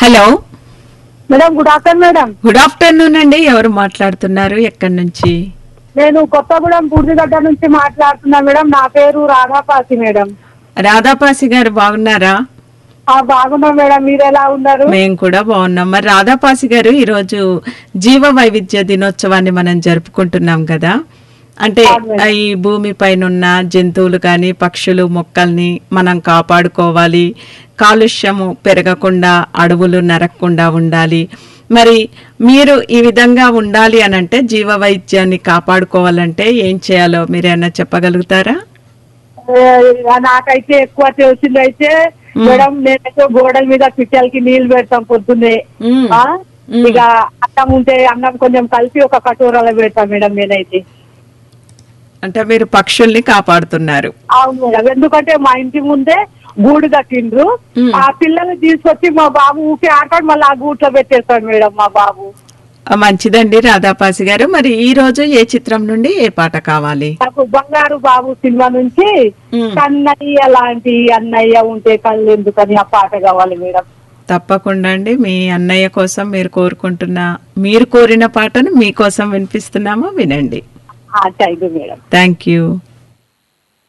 Hello madam good afternoon madam good afternoon అండి ఎవరు మాట్లాడుతున్నారు ఎక్కడి నుంచి నేను కొత్తగూడెం పూర్తిగడ్డ నుంచి మాట్లాడుతున్నా మేడం నా పేరు రాధాపాసి మేడం రాధాపాసి గారు బాగున్నారా ఆ బాగున్నా మేడం మీరు ఎలా ఉన్నారు మేము కూడా బాగున్నాం మరి రాధాపాసి గారు ఈరోజు జీవ వైవిధ్య దినోత్సవాన్ని మనం జరుపుకుంటున్నాం కదా అంటే ఆ ఈ భూమి పైన ఉన్న జంతువులు కానీ పక్షులు మొక్కల్ని మనం కాపాడుకోవాలి కాలుష్యము పెరగకుండా అడవులు నరకకుండా ఉండాలి మరి మీరు ఈ విధంగా ఉండాలి అని అంటే జీవ వైద్యాన్ని కాపాడుకోవాలంటే ఏం చేయాలో మీరు ఏమన్నా చెప్పగలుగుతారా ఏ, నాకైతే ఎక్కువ తెలిసింది అయితే మేడం నేనైతే గోడల మీద పిట్టలకి నీళ్లు పెడతాం పొద్దున్నే మ్మ్. ఆ? మ్మ్. ఇక అన్నం ఉంటే అన్నం కొంచెం కలిపి ఒక కటోరాలో పెడతాం మేడం నేనైతే అంటే మీరు పక్షుల్ని కాపాడుతున్నారు అవును మేడం ఎందుకంటే మా ఇంటి ముందే గూడు కట్టిండ్రు మ్మ్. ఆ పిల్లల్ని తీసుకొచ్చి మా బాబు ఊకే ఆటాడు మళ్ళీ ఆ గూట్లో పెట్టేస్తాడు మేడం మా బాబు ఆ, మంచిదండి రాధాపాసి గారు మరి ఈ రోజు ఏ చిత్రం నుండి ఏ పాట కావాలి నాకు బంగారు బాబు సినిమా నుంచి మ్మ్. కన్నయ్య లాంటి అన్నయ్య ఉంటే కళ్ళు ఎందుకని ఆ పాట కావాలి మేడం తప్పకుండా అండి మీ అన్నయ్య కోసం మీరు కోరుకుంటున్న మీరు కోరిన పాటను మీకోసం వినిపిస్తున్నాము వినండి thank you madam thank you